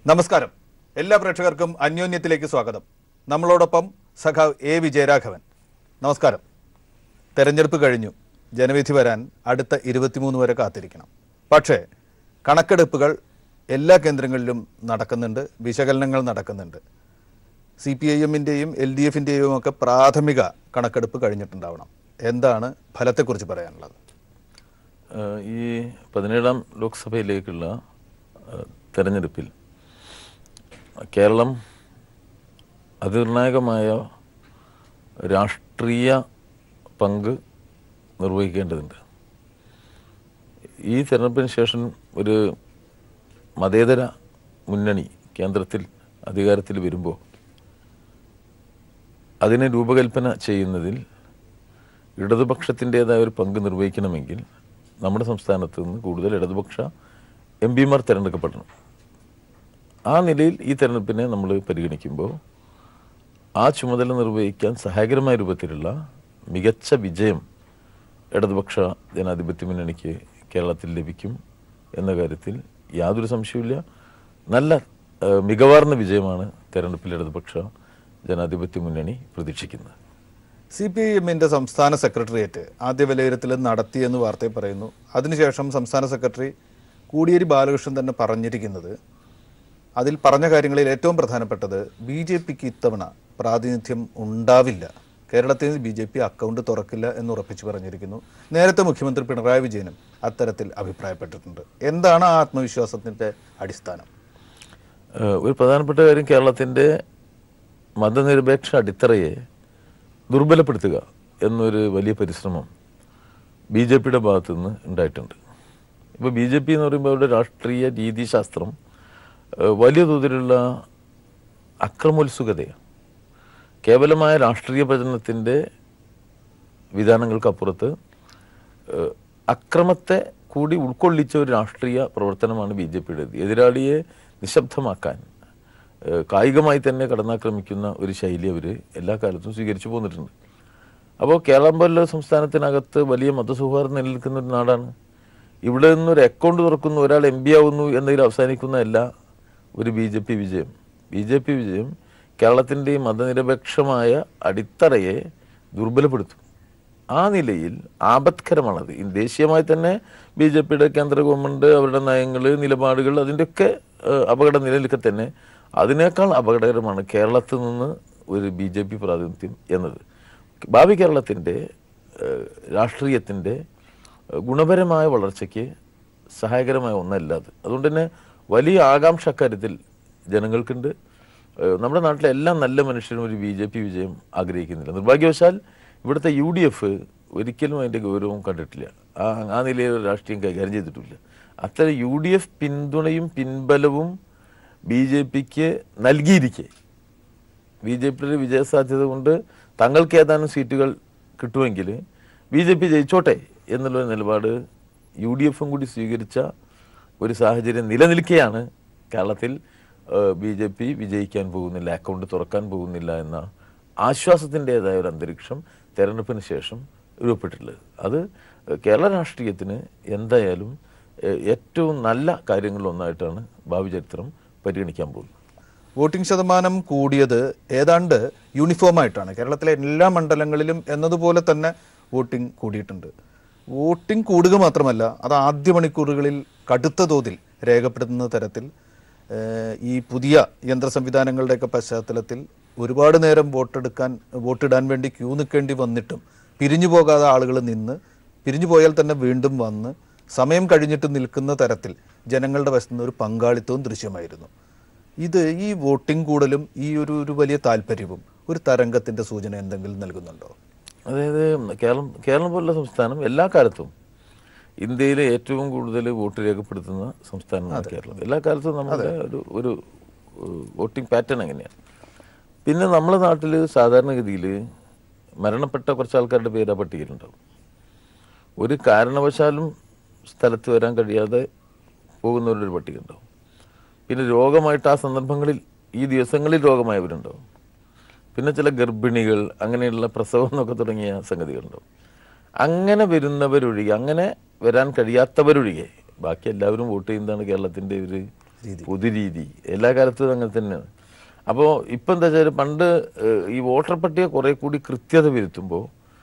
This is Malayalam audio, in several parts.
നമസ്കാരം എല്ലാ പ്രേക്ഷകർക്കും അന്യോന്യത്തിലേക്ക് സ്വാഗതം നമ്മളോടൊപ്പം സഖാവ് എ വിജയരാഘവൻ നമസ്കാരം തെരഞ്ഞെടുപ്പ് കഴിഞ്ഞു ജനവിധി വരാൻ അടുത്ത ഇരുപത്തിമൂന്ന് വരെ കാത്തിരിക്കണം പക്ഷേ കണക്കെടുപ്പുകൾ എല്ലാ കേന്ദ്രങ്ങളിലും നടക്കുന്നുണ്ട് വിശകലനങ്ങൾ നടക്കുന്നുണ്ട് സി പി ഐ എമ്മിൻ്റെയും എൽ ഡി എഫിൻ്റെയും ഒക്കെ പ്രാഥമിക കണക്കെടുപ്പ് കഴിഞ്ഞിട്ടുണ്ടാവണം എന്താണ് ഫലത്തെക്കുറിച്ച് പറയാനുള്ളത് ഏഹ് ഈ പതിനേഴാം ലോക്സഭയിലേക്കുള്ള ഏഹ് തെരഞ്ഞെടുപ്പിൽ കേരളം അതിർണായകമായ രാഷ്ട്രീയ പങ്ക് നിർവഹിക്കേണ്ടതുണ്ട് ഈ തെരഞ്ഞെടുപ്പിന് ശേഷം ഒരു മതേതര മുന്നണി കേന്ദ്രത്തിൽ അധികാരത്തിൽ വരുമ്പോൾ അതിനെ രൂപകൽപ്പന ചെയ്യുന്നതിൽ ഇടതുപക്ഷത്തിൻ്റെതായ ഒരു പങ്ക് നിർവഹിക്കണമെങ്കിൽ നമ്മുടെ സംസ്ഥാനത്ത് നിന്ന് കൂടുതൽ ഇടതുപക്ഷ എം പിമാർ തിരഞ്ഞെടുക്കപ്പെടണം ആ നിലയിൽ ഈ തെരഞ്ഞെടുപ്പിനെ നമ്മൾ പരിഗണിക്കുമ്പോൾ ആ ചുമതല നിർവഹിക്കാൻ സഹായകരമായ രൂപത്തിലുള്ള മികച്ച വിജയം ഇടതുപക്ഷ ജനാധിപത്യ മുന്നണിക്ക് കേരളത്തിൽ ലഭിക്കും എന്ന കാര്യത്തിൽ യാതൊരു സംശയവുമില്ല നല്ല ഏഹ്, മികവാർന്ന വിജയമാണ് തെരഞ്ഞെടുപ്പിൽ ഇടതുപക്ഷ ജനാധിപത്യ മുന്നണി പ്രതീക്ഷിക്കുന്നത് സി പി ഐ എമ്മിന്റെ സംസ്ഥാന സെക്രട്ടേറിയറ്റ് ആദ്യ വിലയിരുത്തൽ നടത്തിയെന്ന് വാർത്തയിൽ പറയുന്നു അതിനുശേഷം സംസ്ഥാന സെക്രട്ടറി കോടിയേരി ബാലകൃഷ്ണൻ തന്നെ പറഞ്ഞിരിക്കുന്നത് അതിൽ പറഞ്ഞ കാര്യങ്ങളിൽ ഏറ്റവും പ്രധാനപ്പെട്ടത് ബി ജെ പിക്ക് ഇത്തവണ പ്രാതിനിധ്യം ഉണ്ടാവില്ല കേരളത്തിൽ ബി ജെ പി അക്കൗണ്ട് തുറക്കില്ല എന്ന് ഉറപ്പിച്ചു പറഞ്ഞിരിക്കുന്നു നേരത്തെ മുഖ്യമന്ത്രി പിണറായി വിജയനും അത്തരത്തിൽ അഭിപ്രായപ്പെട്ടിട്ടുണ്ട് എന്താണ് ആ ആത്മവിശ്വാസത്തിന്റെ അടിസ്ഥാനം ഏഹ് ഒരു പ്രധാനപ്പെട്ട കാര്യം കേരളത്തിൻ്റെ മതനിരപേക്ഷ അടിത്തറയെ ദുർബലപ്പെടുത്തുക എന്നൊരു വലിയ പരിശ്രമം ബി ജെ പിയുടെ ഭാഗത്തു നിന്ന് ഉണ്ടായിട്ടുണ്ട് ഇപ്പോൾ ബി ജെ പി എന്ന് പറയുമ്പോൾ അവരുടെ രാഷ്ട്രീയ രീതിശാസ്ത്രം ഏഹ് വലിയ തോതിലുള്ള അക്രമോത്സുകതയാണ് കേവലമായ രാഷ്ട്രീയ പ്രചരണത്തിൻ്റെ വിധാനങ്ങൾക്കപ്പുറത്ത് ഏഹ് അക്രമത്തെ കൂടി ഉൾക്കൊള്ളിച്ച ഒരു രാഷ്ട്രീയ പ്രവർത്തനമാണ് ബി ജെ പിയുടേത് എതിരാളിയെ നിശബ്ദമാക്കാൻ ഏഹ് കായികമായി തന്നെ കടന്നാക്രമിക്കുന്ന ഒരു ശൈലി അവർ എല്ലാ കാലത്തും സ്വീകരിച്ചു പോന്നിട്ടുണ്ട് അപ്പോൾ കേരളം പോലുള്ള സംസ്ഥാനത്തിനകത്ത് വലിയ മതസൗഹാർദ്ദം നിലനിൽക്കുന്ന ഒരു നാടാണ് ഇവിടെ നിന്നൊരു അക്കൗണ്ട് തുറക്കുന്നു ഒരാൾ എം പി ആവുന്നു എന്നതിൽ അവസാനിക്കുന്നതല്ല ഒരു ബി ജെ പി വിജയം ബി ജെ പി വിജയം കേരളത്തിൻ്റെ ഈ മതനിരപേക്ഷമായ അടിത്തറയെ ദുർബലപ്പെടുത്തും ആ നിലയിൽ ആപത്കരമാണത് ഈ ദേശീയമായി തന്നെ ബി ജെ പിയുടെ കേന്ദ്ര ഗവൺമെൻറ് അവരുടെ നയങ്ങൾ നിലപാടുകൾ അതിൻ്റെയൊക്കെ ഏഹ്, അപകട നിലനിൽക്കെ തന്നെ അതിനേക്കാൾ അപകടകരമാണ് കേരളത്തിൽ നിന്ന് ഒരു ബി ജെ പി പ്രാതിനിധ്യം എന്നത് ഭാവി കേരളത്തിൻ്റെ ഏഹ്, രാഷ്ട്രീയത്തിൻ്റെ ഏഹ്, ഗുണപരമായ വളർച്ചയ്ക്ക് സഹായകരമായ ഒന്നല്ല അത് അതുകൊണ്ട് തന്നെ വലിയ ആകാംക്ഷ അക്കാര്യത്തിൽ ജനങ്ങൾക്കുണ്ട് ഏഹ് നമ്മുടെ നാട്ടിലെ എല്ലാ നല്ല മനുഷ്യരും ഒരു ബി ജെ പി വിജയം ആഗ്രഹിക്കുന്നില്ല നിർഭാഗ്യവശാൽ ഇവിടുത്തെ യു ഡി എഫ് ഒരിക്കലും അതിൻ്റെ ഗൗരവം കണ്ടിട്ടില്ല ആ ആ നിലയിൽ ഒരു രാഷ്ട്രീയം കൈകാര്യം ചെയ്തിട്ടില്ല അത്തരം യു ഡി എഫ് പിന്തുണയും പിൻബലവും ബി ജെ പിക്ക് നൽകിയിരിക്കെ ബി ജെ പിയുടെ വിജയസാധ്യത കൊണ്ട് തങ്ങൾക്ക് ഏതാനും സീറ്റുകൾ കിട്ടുമെങ്കിൽ ബി ജെ പി ജയിച്ചോട്ടെ എന്നുള്ള നിലപാട് യു ഡി എഫും കൂടി സ്വീകരിച്ച ഒരു സാഹചര്യം നിലനിൽക്കെയാണ് കേരളത്തിൽ ബി ജെ പി വിജയിക്കാൻ പോകുന്നില്ല അക്കൗണ്ട് തുറക്കാൻ പോകുന്നില്ല എന്ന ആശ്വാസത്തിൻ്റെതായ ഒരു അന്തരീക്ഷം തെരഞ്ഞെടുപ്പിന് ശേഷം രൂപപ്പെട്ടിട്ടുള്ളത് അത് കേരള രാഷ്ട്രീയത്തിന് എന്തായാലും ഏഹ്, ഏറ്റവും നല്ല കാര്യങ്ങളിലൊന്നായിട്ടാണ് ഭാവി ചരിത്രം പരിഗണിക്കാൻ പോകുന്നത് വോട്ടിംഗ് ശതമാനം കൂടിയത് ഏതാണ്ട് യൂണിഫോം ആയിട്ടാണ് കേരളത്തിലെ എല്ലാ മണ്ഡലങ്ങളിലും എന്നതുപോലെ തന്നെ വോട്ടിംഗ് കൂടിയിട്ടുണ്ട് വോട്ടിംഗ് കൂടുക മാത്രമല്ല അത് ആദ്യ മണിക്കൂറുകളിൽ കടുത്ത തോതിൽ രേഖപ്പെടുത്തുന്ന തരത്തിൽ ഏഹ്, ഈ പുതിയ യന്ത്ര സംവിധാനങ്ങളുടെയൊക്കെ പശ്ചാത്തലത്തിൽ ഒരുപാട് നേരം വോട്ടെടുക്കാൻ വോട്ടിടാൻ വേണ്ടി ക്യൂ നിൽക്കേണ്ടി വന്നിട്ടും പിരിഞ്ഞു പോകാതെ ആളുകൾ നിന്ന് പിരിഞ്ഞു പോയാൽ തന്നെ വീണ്ടും വന്ന് സമയം കഴിഞ്ഞിട്ട് നിൽക്കുന്ന തരത്തിൽ ജനങ്ങളുടെ വശത്തു നിന്ന് ഒരു പങ്കാളിത്തവും ദൃശ്യമായിരുന്നു ഇത് ഈ വോട്ടിംഗ് കൂടലും ഈ ഒരു ഒരു വലിയ താല്പര്യവും ഒരു തരംഗത്തിന്റെ സൂചന എന്തെങ്കിലും നൽകുന്നുണ്ടോ അതായത് കേരളം കേരളം പോലുള്ള സംസ്ഥാനം എല്ലാ കാലത്തും ഇന്ത്യയിലെ ഏറ്റവും കൂടുതൽ വോട്ട് രേഖപ്പെടുത്തുന്ന സംസ്ഥാനമാണ് കേരളം എല്ലാ കാലത്തും നമ്മുടെ ഒരു ഒരു ഏഹ്, വോട്ടിംഗ് പാറ്റേൺ അങ്ങനെയാണ് പിന്നെ നമ്മുടെ നാട്ടിൽ സാധാരണഗതിയിൽ മരണപ്പെട്ട കുറച്ച് ആൾക്കാരുടെ പേര് ആ പട്ടികയിലുണ്ടാവും ഒരു കാരണവശാലും സ്ഥലത്ത് വരാൻ കഴിയാതെ പോകുന്നവരുടെ ഒരു പട്ടിക ഉണ്ടാവും പിന്നെ രോഗമായിട്ട് ആ സന്ദർഭങ്ങളിൽ ഈ ദിവസങ്ങളിൽ രോഗമായവരുണ്ടാവും പിന്നെ ചില ഗർഭിണികൾ അങ്ങനെയുള്ള പ്രസവം എന്നൊക്കെ തുടങ്ങിയ സംഗതികളുണ്ടാവും അങ്ങനെ വരുന്നവരൊഴികെ അങ്ങനെ വരാൻ കഴിയാത്തവരൊഴികെ ബാക്കി എല്ലാവരും വോട്ട് ചെയ്യുന്നതാണ് കേരളത്തിൻ്റെ ഒരു രീതി പൊതുരീതി എല്ലാ കാലത്തും അങ്ങനെ തന്നെയാണ് അപ്പോൾ ഇപ്പം എന്താ വെച്ചാൽ പണ്ട് ഏഹ്, ഈ വോട്ടർ പട്ടിക കുറെ കൂടി കൃത്യത വരുത്തുമ്പോൾ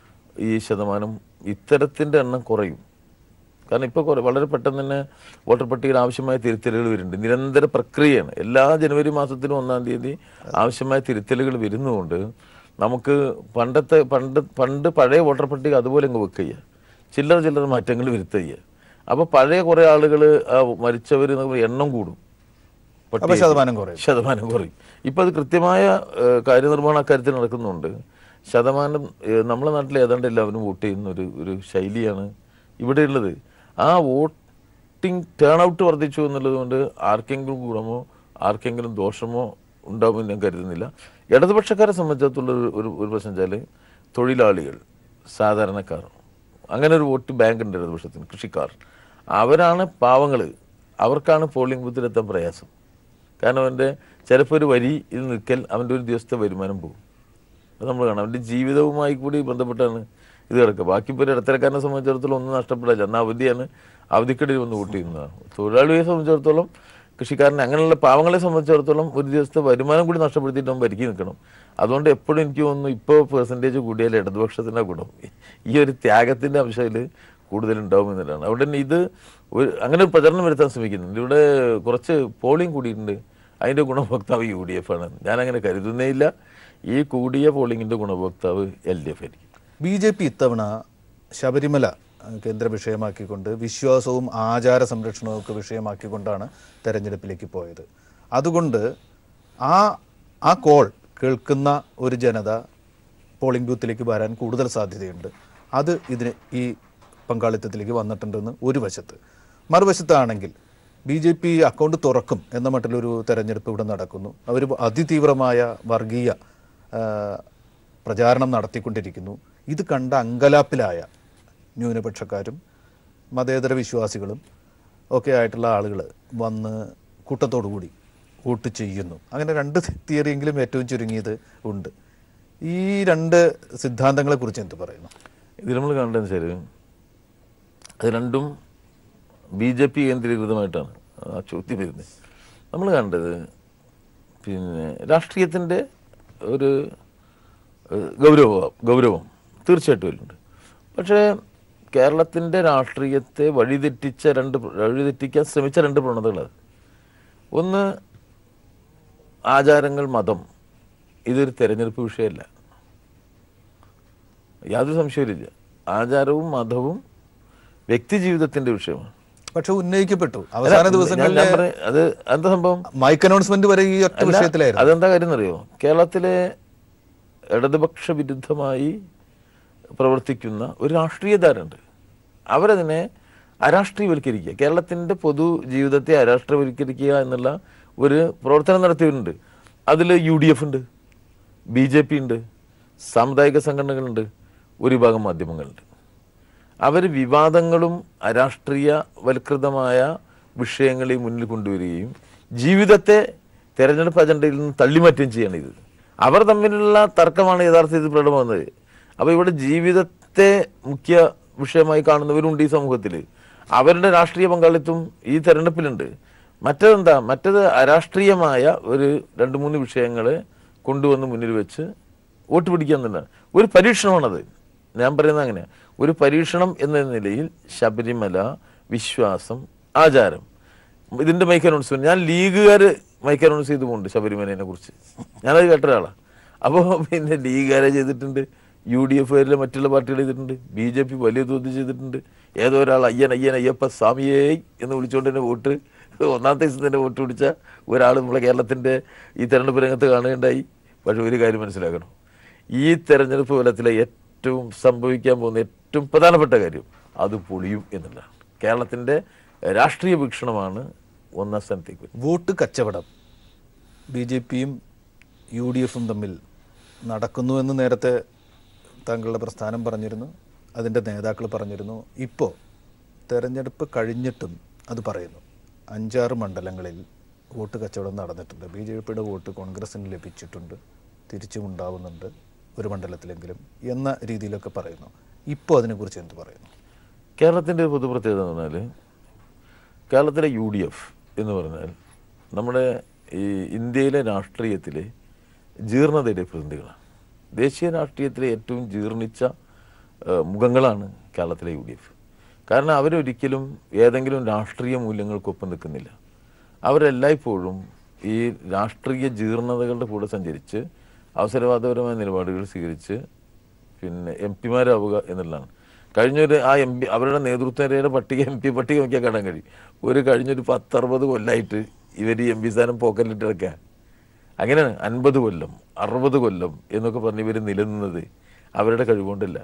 ഈ ശതമാനം ഇത്തരത്തിൻ്റെ എണ്ണം കുറയും കാരണം ഇപ്പോൾ കുറെ വളരെ പെട്ടെന്ന് തന്നെ വോട്ടർ പട്ടികയിൽ ആവശ്യമായ തിരുത്തലുകൾ വരുന്നുണ്ട് നിരന്തര പ്രക്രിയയാണ് എല്ലാ ജനുവരി മാസത്തിലും ഒന്നാം തീയതി ആവശ്യമായ തിരുത്തലുകൾ വരുന്നതുകൊണ്ട് നമുക്ക് പണ്ടത്തെ പണ്ട് പണ്ട് പഴയ വോട്ടർ പട്ടിക അതുപോലെ അങ്ങ് വെക്കുക ചില്ലറ ചില്ലറ മാറ്റങ്ങൾ വരുത്തുക അപ്പോൾ പഴയ കുറേ ആളുകൾ മരിച്ചവർ എണ്ണം കൂടും അപ്പൊ പട്ടികയിൽ. ശതമാനം കുറയും ശതമാനം കുറയും ഇപ്പം അത് കൃത്യമായ ഏഹ്, കാര്യനിർവഹണ അക്കാര്യത്തിൽ നടക്കുന്നുണ്ട് ശതമാനം ഏഹ്, നമ്മുടെ നാട്ടിൽ ഏതാണ്ട് എല്ലാവരും വോട്ട് ചെയ്യുന്ന ഒരു ഒരു ശൈലിയാണ് ഇവിടെ ഉള്ളത് ആ വോട്ടിംഗ് ടേൺ ഔട്ട് വർദ്ധിച്ചു എന്നുള്ളത് കൊണ്ട് ആർക്കെങ്കിലും ഗുണമോ ആർക്കെങ്കിലും ദോഷമോ ഉണ്ടാവുമെന്ന് ഞാൻ കരുതുന്നില്ല ഇടതുപക്ഷക്കാരെ സംബന്ധിച്ചിടത്തോളം ഒരു ഒരു ഒരു പ്രശ്നം വെച്ചാൽ തൊഴിലാളികൾ സാധാരണക്കാർ അങ്ങനെ ഒരു വോട്ട് ബാങ്ക് ഉണ്ട് ഇടതുപക്ഷത്തിന് കൃഷിക്കാർ അവരാണ് പാവങ്ങൾ അവർക്കാണ് പോളിംഗ് ബൂത്തിലെത്താൻ പ്രയാസം കാരണം അവൻ്റെ ചിലപ്പോൾ ഒരു വരി ഇത് നിൽക്കൽ അവൻ്റെ ഒരു ദിവസത്തെ വരുമാനം പോകും അത് നമ്മൾ കാണാം അവൻ്റെ ജീവിതവുമായി കൂടി ബന്ധപ്പെട്ടാണ് ഇത് കിടക്കുക ബാക്കി ഇപ്പോൾ ഒരു ഇടത്തരക്കാരനെ സംബന്ധിച്ചിടത്തോളം ഒന്നും നഷ്ടപ്പെടില്ല എന്നാൽ അവധിയാണ് അവധിക്കിടയിൽ വന്ന് വോട്ട് ചെയ്യുന്നതാണ് തൊഴിലാളിയെ സംബന്ധിച്ചിടത്തോളം കൃഷിക്കാരനെ അങ്ങനെയുള്ള പാവങ്ങളെ സംബന്ധിച്ചിടത്തോളം ഒരു ദിവസത്തെ വരുമാനം കൂടി നഷ്ടപ്പെടുത്തിയിട്ട് അവൻ ഭരിക്കി നിൽക്കണം അതുകൊണ്ട് എപ്പോഴും എനിക്ക് തോന്നുന്നു ഇപ്പോൾ പെർസെൻറ്റേജ് കൂടിയാൽ ഇടതുപക്ഷത്തിൻ്റെ ഗുണം ഈ ഒരു ത്യാഗത്തിൻ്റെ അംശത്തിൽ കൂടുതലുണ്ടാവും എന്നുള്ളതാണ് അതുകൊണ്ട് തന്നെ ഇത് ഒരു അങ്ങനെ ഒരു പ്രചരണം വരുത്താൻ ശ്രമിക്കുന്നുണ്ട് ഇവിടെ കുറച്ച് പോളിംഗ് കൂടിയിട്ടുണ്ട് അതിൻ്റെ ഗുണഭോക്താവ് യു ഡി എഫ് ആണ് ഞാൻ അങ്ങനെ കരുതുന്നേ ഇല്ല ഈ കൂടിയ പോളിംഗിൻ്റെ ഗുണഭോക്താവ് എൽ ഡി എഫ് ആയിരിക്കും ബി ജെ പി ഇത്തവണ ശബരിമല അഹ്, കേന്ദ്ര വിഷയമാക്കിക്കൊണ്ട് വിശ്വാസവും ആചാര സംരക്ഷണവും ഒക്കെ വിഷയമാക്കിക്കൊണ്ടാണ് തെരഞ്ഞെടുപ്പിലേക്ക് പോയത് അതുകൊണ്ട് ആ ആ കോൾ കേൾക്കുന്ന ഒരു ജനത പോളിംഗ് ബൂത്തിലേക്ക് വരാൻ കൂടുതൽ സാധ്യതയുണ്ട് അത് ഇതിന് ഈ പങ്കാളിത്തത്തിലേക്ക് വന്നിട്ടുണ്ടെന്ന് ഒരു വശത്ത് മറുവശത്താണെങ്കിൽ ബി ജെ പി അക്കൗണ്ട് തുറക്കും എന്ന മട്ടിലൊരു തെരഞ്ഞെടുപ്പ് ഇവിടെ നടക്കുന്നു അവർ അതിതീവ്രമായ വർഗീയ ആ, പ്രചാരണം നടത്തിക്കൊണ്ടിരിക്കുന്നു ഇത് കണ്ട അങ്കലാപ്പിലായ ന്യൂനപക്ഷക്കാരും മതേതര വിശ്വാസികളും ഒക്കെ ആയിട്ടുള്ള ആളുകൾ വന്ന് കൂട്ടത്തോടു കൂടി വോട്ട് ചെയ്യുന്നു അങ്ങനെ രണ്ട് തിയറിയെങ്കിലും ഏറ്റവും ചുരുങ്ങിയത് ഉണ്ട് ഈ രണ്ട് സിദ്ധാന്തങ്ങളെ കുറിച്ച് എന്ത് പറയുന്നു ഇത് നമ്മൾ കണ്ടതെന്ന് വെച്ചാൽ അത് രണ്ടും ബി ജെ പി കേന്ദ്രീകൃതമായിട്ടാണ് ആ ചോദ്യം വരുന്നത് നമ്മൾ കണ്ടത് പിന്നെ രാഷ്ട്രീയത്തിൻ്റെ ഒരു ഏഹ്, ഗൗരവം ഗൗരവം തീർച്ചയായിട്ടും വരുന്നുണ്ട് പക്ഷേ കേരളത്തിൻ്റെ രാഷ്ട്രീയത്തെ വഴിതെറ്റിച്ച രണ്ട് പ്ര- വഴിതെറ്റിക്കാൻ ശ്രമിച്ച രണ്ട് പ്രവണതകളത് ഒന്ന് ആചാരങ്ങൾ മതം ഇതൊരു തെരഞ്ഞെടുപ്പ് വിഷയമല്ല യാതൊരു സംശയവുമില്ല ആചാരവും മതവും വ്യക്തി ജീവിതത്തിന്റെ വിഷയമാണ് പക്ഷെ ഉന്നയിക്കപ്പെട്ടു അവസാന ഞാൻ- ദിവസങ്ങളിൽ ഞാൻ പറഞ്ഞ- അത് എന്താ സംഭവം മൈക്ക് അനൗൺസ്മെന്റ് വരെ ഈ ഒറ്റ അല്ല, വിഷയത്തിലായിരുന്നു അതെന്താ കാര്യം എന്നറിയോ കേരളത്തിലെ ഇടതുപക്ഷ വിരുദ്ധമായി പ്രവർത്തിക്കുന്ന ഒരു രാഷ്ട്രീയധാരുണ്ട് അവരതിനെ അരാഷ്ട്രീയവൽക്കരിക്കുക കേരളത്തിൻ്റെ പൊതു ജീവിതത്തെ അരാഷ്ട്രീയവൽക്കരിക്കുക എന്നുള്ള ഒരു പ്രവർത്തനം നടത്തിയിട്ടുണ്ട് അതിൽ യു ഡി എഫ് ഉണ്ട് ബി ജെ പി ഉണ്ട് സാമുദായിക സംഘടനകളുണ്ട് ഒരു വിഭാഗം മാധ്യമങ്ങളുണ്ട് അവർ വിവാദങ്ങളും അരാഷ്ട്രീയവൽകൃതമായ വിഷയങ്ങളെ മുന്നിൽ കൊണ്ടുവരികയും ജീവിതത്തെ തെരഞ്ഞെടുപ്പ് അജണ്ടയിൽ നിന്ന് തള്ളിമാറ്റുകയും ചെയ്യണം ഇത് അവർ തമ്മിലുള്ള തർക്കമാണ് യഥാർത്ഥത്തിൽ പ്രകടമാകുന്നത് അപ്പോൾ ഇവിടെ ജീവിതത്തെ മുഖ്യ വിഷയമായി കാണുന്നവരുണ്ട് ഈ സമൂഹത്തിൽ അവരുടെ രാഷ്ട്രീയ പങ്കാളിത്തം ഈ തെരഞ്ഞെടുപ്പിലുണ്ട് മറ്റതെന്താ മറ്റത് അരാഷ്ട്രീയമായ ഒരു രണ്ട് മൂന്ന് വിഷയങ്ങൾ കൊണ്ടുവന്ന് മുന്നിൽ വെച്ച് വോട്ട് പിടിക്കുക എന്നുള്ളതാണ് ഒരു പരീക്ഷണമാണത് ഞാൻ പറയുന്നത് അങ്ങനെ ഒരു പരീക്ഷണം എന്ന നിലയിൽ ശബരിമല വിശ്വാസം ആചാരം ഇതിന്റെ മൈക്ക് അനൗൺസ്മെന്റ് ഞാൻ ലീഗുകാർ മൈക്ക് അനൗൺസ് ചെയ്ത് പോകുന്നുണ്ട് ശബരിമലയെ കുറിച്ച് ഞാനത് കേട്ട ഒരാളാണ് അപ്പോൾ പിന്നെ ലീഗുകാരെ ചെയ്തിട്ടുണ്ട് യു ഡി എഫുകാരിലെ മറ്റുള്ള പാർട്ടികൾ ചെയ്തിട്ടുണ്ട് ബി ജെ പി വലിയ തോതിൽ ചെയ്തിട്ടുണ്ട് ഏതോ ഒരാൾ അയ്യൻ അയ്യൻ അയ്യപ്പ സ്വാമിയേ എന്ന് വിളിച്ചുകൊണ്ട് തന്നെ വോട്ട് ഒന്നാമത്തെ ദിവസം തന്നെ വോട്ട് പിടിച്ച ഒരാൾ നമ്മളെ കേരളത്തിൻ്റെ ഈ തെരഞ്ഞെടുപ്പ് രംഗത്ത് കാണുകയുണ്ടായി പക്ഷെ ഒരു കാര്യം മനസ്സിലാക്കണം ഈ തെരഞ്ഞെടുപ്പ് ഫലത്തിലെ ഏറ്റവും സംഭവിക്കാൻ പോകുന്ന ഏറ്റവും പ്രധാനപ്പെട്ട കാര്യം അത് പൊളിയും എന്നുള്ളതാണ് കേരളത്തിൻ്റെ രാഷ്ട്രീയ വീക്ഷണമാണ് ഒന്നാം സ്ഥാനത്തേക്ക് വരുന്നത്. വോട്ട് കച്ചവടം ബി ജെ പിയും യു ഡി എഫും തമ്മിൽ നടക്കുന്നു എന്ന് നേരത്തെ താങ്കളുടെ പ്രസ്ഥാനം പറഞ്ഞിരുന്നു അതിൻ്റെ നേതാക്കൾ പറഞ്ഞിരുന്നു ഇപ്പോൾ തെരഞ്ഞെടുപ്പ് കഴിഞ്ഞിട്ടും അത് പറയുന്നു അഞ്ചാറ് മണ്ഡലങ്ങളിൽ വോട്ട് കച്ചവടം നടന്നിട്ടുണ്ട് ബി ജെ പിയുടെ വോട്ട് കോൺഗ്രസിന് ലഭിച്ചിട്ടുണ്ട് തിരിച്ചും ഉണ്ടാവുന്നുണ്ട് ഒരു മണ്ഡലത്തിലെങ്കിലും എന്ന രീതിയിലൊക്കെ പറയുന്നു ഇപ്പോൾ അതിനെക്കുറിച്ച് എന്ത് പറയുന്നു കേരളത്തിൻ്റെ ഒരു പൊതു പ്രത്യേകത എന്ന് പറഞ്ഞാൽ കേരളത്തിലെ യു ഡി എഫ് എന്ന് പറഞ്ഞാൽ നമ്മുടെ ഈ ഇന്ത്യയിലെ രാഷ്ട്രീയത്തിലെ ജീർണതയുടെ പ്രതിനിധികളാണ് ദേശീയ രാഷ്ട്രീയത്തിലെ ഏറ്റവും ജീർണിച്ച ഏഹ്, മുഖങ്ങളാണ് കേരളത്തിലെ യു ഡി എഫ് കാരണം അവരൊരിക്കലും ഏതെങ്കിലും രാഷ്ട്രീയ മൂല്യങ്ങൾക്കൊപ്പം നിൽക്കുന്നില്ല അവരെല്ലായ്പ്പോഴും ഈ രാഷ്ട്രീയ ജീർണതകളുടെ കൂടെ സഞ്ചരിച്ച് അവസരവാദപരമായ നിലപാടുകൾ സ്വീകരിച്ച് പിന്നെ എം പിമാരാവുക എന്നുള്ളതാണ് കഴിഞ്ഞൊരു ആ എം പി അവരുടെ നേതൃത്വരയുടെ പട്ടിക എം പി പട്ടിക നോക്കിയാൽ കാണാൻ കഴിയും ഒരു കഴിഞ്ഞൊരു പത്തറുപത് കൊല്ലമായിട്ട് ഇവർ ഈ എം പി സ്ഥാനം പോക്കറ്റിലിട്ട് കിടക്കുക അങ്ങനെയാണ് അൻപത് കൊല്ലം അറുപത് കൊല്ലം എന്നൊക്കെ പറഞ്ഞ് ഇവർ നിലനിന്നത് അവരുടെ കഴിവുകൊണ്ടല്ല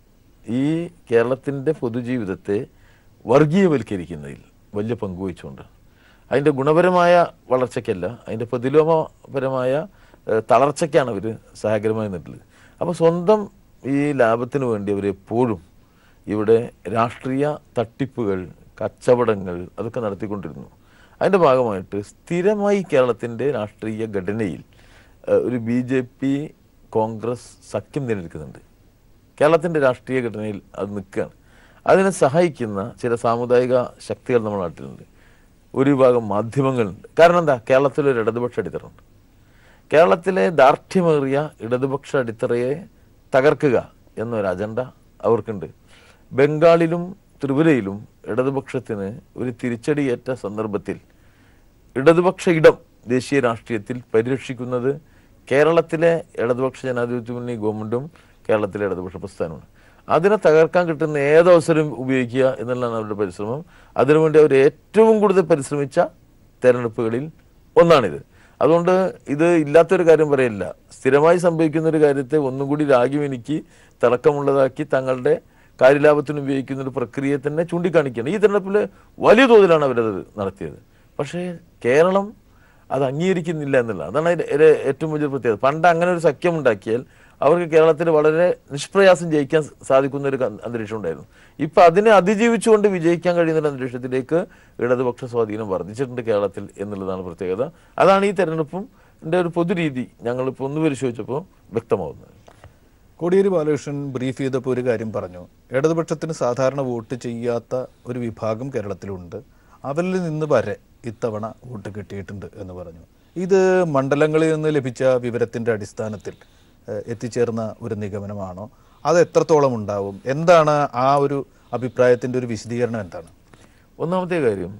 ഈ കേരളത്തിൻ്റെ പൊതുജീവിതത്തെ വർഗീയവൽക്കരിക്കുന്നതിൽ വലിയ പങ്കുവഹിച്ചുകൊണ്ട് അതിൻ്റെ ഗുണപരമായ വളർച്ചയ്ക്കല്ല അതിൻ്റെ പ്രതിലോമപരമായ ഏഹ്, തളർച്ചയ്ക്കാണ് അവർ സഹായകരമായി നിന്നിട്ടുള്ളത് അപ്പോൾ സ്വന്തം ഈ ലാഭത്തിന് വേണ്ടി അവർ എപ്പോഴും ഇവിടെ രാഷ്ട്രീയ തട്ടിപ്പുകൾ കച്ചവടങ്ങൾ അതൊക്കെ നടത്തിക്കൊണ്ടിരുന്നു അതിൻ്റെ ഭാഗമായിട്ട് സ്ഥിരമായി കേരളത്തിൻ്റെ രാഷ്ട്രീയ ഘടനയിൽ ഏഹ്, ഒരു ബി ജെ പി കോൺഗ്രസ് സഖ്യം നിലനിൽക്കുന്നുണ്ട് കേരളത്തിൻ്റെ രാഷ്ട്രീയ ഘടനയിൽ അത് നിൽക്കുകയാണ് അതിനെ സഹായിക്കുന്ന ചില സാമുദായിക ശക്തികൾ നമ്മുടെ നാട്ടിലുണ്ട് ഒരു വിഭാഗം മാധ്യമങ്ങളുണ്ട് കാരണം എന്താ കേരളത്തിലൊരു ഇടതുപക്ഷ അടിത്തറയുണ്ട് കേരളത്തിലെ ദാർഢ്യമേറിയ ഇടതുപക്ഷ അടിത്തറയെ തകർക്കുക എന്നൊരു അജണ്ട അവർക്കുണ്ട് ബംഗാളിലും ത്രിപുരയിലും ഇടതുപക്ഷത്തിന് ഒരു തിരിച്ചടിയേറ്റ സന്ദർഭത്തിൽ ഇടതുപക്ഷ ഇടം ദേശീയ രാഷ്ട്രീയത്തിൽ പരിരക്ഷിക്കുന്നത് കേരളത്തിലെ ഇടതുപക്ഷ ജനാധിപത്യ മുന്നണി ഗവൺമെന്റും കേരളത്തിലെ ഇടതുപക്ഷ പ്രസ്ഥാനമാണ് അതിനെ തകർക്കാൻ കിട്ടുന്ന ഏതവസരം ഉപയോഗിക്കുക എന്നുള്ളതാണ് അവരുടെ പരിശ്രമം അതിനുവേണ്ടി അവർ ഏറ്റവും കൂടുതൽ പരിശ്രമിച്ച തെരഞ്ഞെടുപ്പുകളിൽ ഒന്നാണിത് അതുകൊണ്ട് ഇത് ഇല്ലാത്തൊരു കാര്യം പറയില്ല സ്ഥിരമായി സംഭവിക്കുന്ന ഒരു കാര്യത്തെ ഒന്നും കൂടി രാഗ്യമെനിക്ക് തിളക്കമുള്ളതാക്കി തങ്ങളുടെ കാര്യലാഭത്തിന് ഉപയോഗിക്കുന്ന ഒരു പ്രക്രിയയെ തന്നെ ചൂണ്ടിക്കാണിക്കുകയാണ് ഈ തെരഞ്ഞെടുപ്പിൽ വലിയ തോതിലാണ് അവരത് നടത്തിയത് പക്ഷേ കേരളം അത് അംഗീകരിക്കുന്നില്ല എന്നുള്ള അതാണ് അതിന്റെ ഒരു ഏറ്റവും വലിയ പ്രത്യേകത പണ്ട് അങ്ങനെ ഒരു സഖ്യം ഉണ്ടാക്കിയാൽ അവർക്ക് കേരളത്തിൽ വളരെ നിഷ്പ്രയാസം ജയിക്കാൻ സാധിക്കുന്ന ഒരു ക- അന്തരീക്ഷം ഉണ്ടായിരുന്നു ഇപ്പൊ അതിനെ അതിജീവിച്ചുകൊണ്ട് വിജയിക്കാൻ കഴിയുന്ന ഒരു അന്തരീക്ഷത്തിലേക്ക് ഇടതുപക്ഷ സ്വാധീനം വർദ്ധിച്ചിട്ടുണ്ട് കേരളത്തിൽ എന്നുള്ളതാണ് പ്രത്യേകത അതാണ് ഈ തെരഞ്ഞെടുപ്പും ന്റെ ഒരു പൊതുരീതി ഞങ്ങളിപ്പോൾ ഒന്ന് പരിശോധിച്ചപ്പോൾ വ്യക്തമാവുന്നത് കോടിയേരി ബാലകൃഷ്ണൻ ബ്രീഫ് ചെയ്തപ്പോൾ ഒരു കാര്യം പറഞ്ഞു ഇടതുപക്ഷത്തിന് സാധാരണ വോട്ട് ചെയ്യാത്ത ഒരു വിഭാഗം കേരളത്തിലുണ്ട് അവരിൽ നിന്ന് വരെ ഇത്തവണ വോട്ട് കിട്ടിയിട്ടുണ്ട് എന്ന് പറഞ്ഞു ഇത് മണ്ഡലങ്ങളിൽ നിന്ന് ലഭിച്ച വിവരത്തിന്റെ അടിസ്ഥാനത്തിൽ ഏഹ്, എത്തിച്ചേർന്ന ഒരു നിഗമനമാണോ അത് എത്രത്തോളം ഉണ്ടാവും എന്താണ് ആ ഒരു അഭിപ്രായത്തിന്റെ ഒരു വിശദീകരണം എന്താണ് ഒന്നാമത്തെ കാര്യം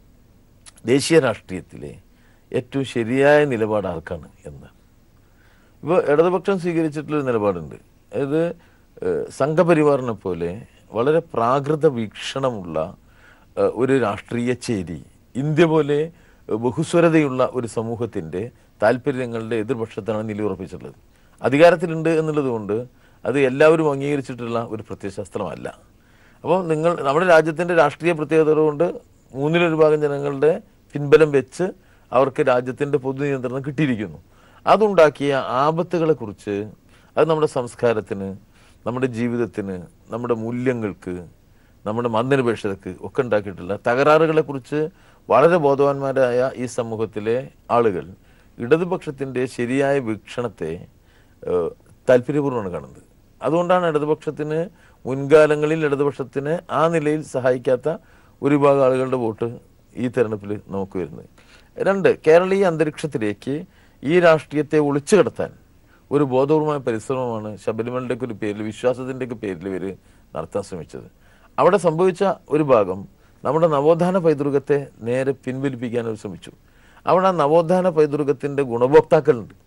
ദേശീയ രാഷ്ട്രീയത്തിലെ ഏറ്റവും ശരിയായ നിലപാട് ആർക്കാണ് എന്ന് ഇപ്പോൾ ഇടതുപക്ഷം സ്വീകരിച്ചിട്ടുള്ളൊരു നിലപാടുണ്ട് അതായത് ഏഹ്, സംഘപരിവാറിനെ പോലെ വളരെ പ്രാകൃത വീക്ഷണമുള്ള ഏഹ്, ഒരു രാഷ്ട്രീയ ചേരി ഇന്ത്യ പോലെ ഏഹ്, ബഹുസ്വരതയുള്ള ഒരു സമൂഹത്തിൻ്റെ താല്പര്യങ്ങളുടെ എതിർപക്ഷത്താണ് നിലയുറപ്പിച്ചിട്ടുള്ളത് അധികാരത്തിലുണ്ട് എന്നുള്ളത് കൊണ്ട് അത് എല്ലാവരും അംഗീകരിച്ചിട്ടുള്ള ഒരു പ്രത്യയശാസ്ത്രമല്ല അപ്പോൾ നിങ്ങൾ നമ്മുടെ രാജ്യത്തിൻ്റെ രാഷ്ട്രീയ പ്രത്യേകതകൾ കൊണ്ട് മൂന്നിലൊരു ഭാഗം ജനങ്ങളുടെ പിൻബലം വെച്ച് അവർക്ക് രാജ്യത്തിൻ്റെ പൊതു നിയന്ത്രണം കിട്ടിയിരിക്കുന്നു അതുണ്ടാക്കിയ ആപത്തുകളെക്കുറിച്ച് അത് നമ്മുടെ സംസ്കാരത്തിന് നമ്മുടെ ജീവിതത്തിന് നമ്മുടെ മൂല്യങ്ങൾക്ക് നമ്മുടെ മതനിരപേക്ഷതക്ക് ഒക്കെ ഉണ്ടാക്കിയിട്ടുള്ള തകരാറുകളെക്കുറിച്ച് വളരെ ബോധവാന്മാരായ ഈ സമൂഹത്തിലെ ആളുകൾ ഇടതുപക്ഷത്തിൻ്റെ ശരിയായ വീക്ഷണത്തെ ഏഹ്, താല്പര്യപൂർവ്വമാണ് കാണുന്നത് അതുകൊണ്ടാണ് ഇടതുപക്ഷത്തിന് മുൻകാലങ്ങളിൽ ഇടതുപക്ഷത്തിന് ആ നിലയിൽ സഹായിക്കാത്ത ഒരു വിഭാഗം ആളുകളുടെ വോട്ട് ഈ തെരഞ്ഞെടുപ്പിൽ നമുക്ക് വരുന്നത് രണ്ട് കേരളീയ അന്തരീക്ഷത്തിലേക്ക് ഈ രാഷ്ട്രീയത്തെ ഒളിച്ചു കടത്താൻ ഒരു ബോധപൂർവമായ പരിശ്രമമാണ് ശബരിമലയുടെ ഒരു പേരിൽ വിശ്വാസത്തിൻ്റെ ഒക്കെ പേരിൽ ഇവർ നടത്താൻ ശ്രമിച്ചത് അവിടെ സംഭവിച്ച ഒരു ഭാഗം നമ്മുടെ നവോത്ഥാന പൈതൃകത്തെ നേരെ പിൻവലിപ്പിക്കാൻ അവർ ശ്രമിച്ചു അവിടെ ആ നവോത്ഥാന പൈതൃകത്തിൻ്റെ ഗുണഭോക്താക്കളുണ്ട്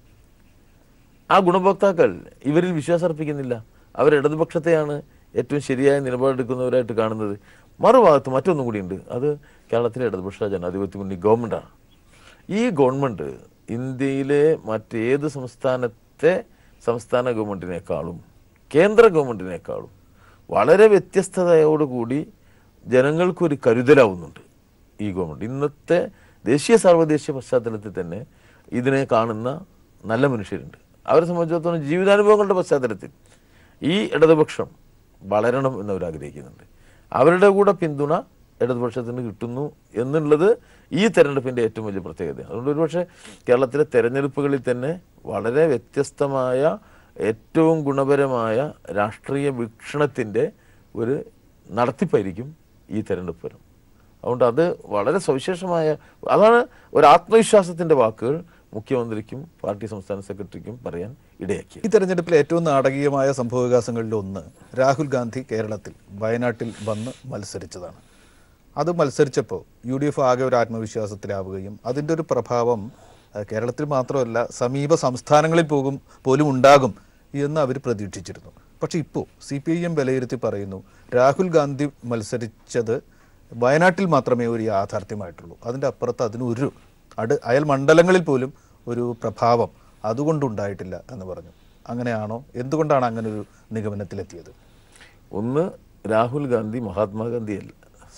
ആ ഗുണഭോക്താക്കൾ ഇവരിൽ വിശ്വാസം അർപ്പിക്കുന്നില്ല അവർ ഇടതുപക്ഷത്തെയാണ് ഏറ്റവും ശരിയായ നിലപാടെടുക്കുന്നവരായിട്ട് കാണുന്നത് മറുഭാഗത്ത് മറ്റൊന്നും കൂടിയുണ്ട് അത് കേരളത്തിലെ ഇടതുപക്ഷ ജനാധിപത്യ മുന്നണി ഗവൺമെൻറ്റാണ് ഈ ഗവൺമെൻറ് ഇന്ത്യയിലെ മറ്റേത് സംസ്ഥാനത്തെ സംസ്ഥാന ഗവൺമെൻറ്റിനേക്കാളും കേന്ദ്ര ഗവൺമെൻറ്റിനേക്കാളും വളരെ വ്യത്യസ്തതയോടുകൂടി ജനങ്ങൾക്കൊരു കരുതലാവുന്നുണ്ട് ഈ ഗവൺമെൻറ് ഇന്നത്തെ ദേശീയ സർവ്വദേശീയ പശ്ചാത്തലത്തിൽ തന്നെ ഇതിനെ കാണുന്ന നല്ല മനുഷ്യരുണ്ട് അവരെ സംബന്ധിച്ചിടത്തോളം ജീവിതാനുഭവങ്ങളുടെ പശ്ചാത്തലത്തിൽ ഈ ഇടതുപക്ഷം വളരണം എന്നവർ ആഗ്രഹിക്കുന്നുണ്ട് അവരുടെ കൂടെ പിന്തുണ ഇടതുപക്ഷത്തിന് കിട്ടുന്നു എന്നുള്ളത് ഈ തെരഞ്ഞെടുപ്പിൻ്റെ ഏറ്റവും വലിയ പ്രത്യേകതയാണ് അതുകൊണ്ട് ഒരുപക്ഷെ കേരളത്തിലെ തെരഞ്ഞെടുപ്പുകളിൽ തന്നെ വളരെ വ്യത്യസ്തമായ ഏറ്റവും ഗുണപരമായ രാഷ്ട്രീയ വീക്ഷണത്തിൻ്റെ ഒരു നടത്തിപ്പായിരിക്കും ഈ തെരഞ്ഞെടുപ്പ് ഫലം അതുകൊണ്ട് അത് വളരെ സവിശേഷമായ അതാണ് ഒരു ആത്മവിശ്വാസത്തിന്റെ വാക്കുകൾ മുഖ്യമന്ത്രിക്കും പാർട്ടി സംസ്ഥാന സെക്രട്ടറിക്കും പറയാൻ ഇടയാക്കി ഈ തെരഞ്ഞെടുപ്പിൽ ഏറ്റവും നാടകീയമായ സംഭവവികാസങ്ങളിൽ ഒന്ന് രാഹുൽ ഗാന്ധി കേരളത്തിൽ വയനാട്ടിൽ വന്ന് മത്സരിച്ചതാണ് അത് മത്സരിച്ചപ്പോൾ യു ഡി എഫ് ആകെ ഒരു ആത്മവിശ്വാസത്തിലാവുകയും അതിൻ്റെ ഒരു പ്രഭാവം അഹ്, കേരളത്തിൽ മാത്രമല്ല സമീപ സംസ്ഥാനങ്ങളിൽ പോകും പോലും ഉണ്ടാകും എന്ന് അവർ പ്രതീക്ഷിച്ചിരുന്നു പക്ഷേ ഇപ്പോൾ സി പി ഐ എം വിലയിരുത്തി പറയുന്നു രാഹുൽ ഗാന്ധി മത്സരിച്ചത് വയനാട്ടിൽ മാത്രമേ ഒരു യാഥാർത്ഥ്യമായിട്ടുള്ളൂ അതിൻ്റെ അപ്പുറത്ത് അതിനൊരു അട് അയൽ മണ്ഡലങ്ങളിൽ പോലും ഒരു പ്രഭാവം അതുകൊണ്ടുണ്ടായിട്ടില്ല എന്ന് പറഞ്ഞു അങ്ങനെയാണോ എന്തുകൊണ്ടാണ് അങ്ങനെ ഒരു നിഗമനത്തിലെത്തിയത് ഒന്ന് രാഹുൽ ഗാന്ധി മഹാത്മാഗാന്ധിയല്ല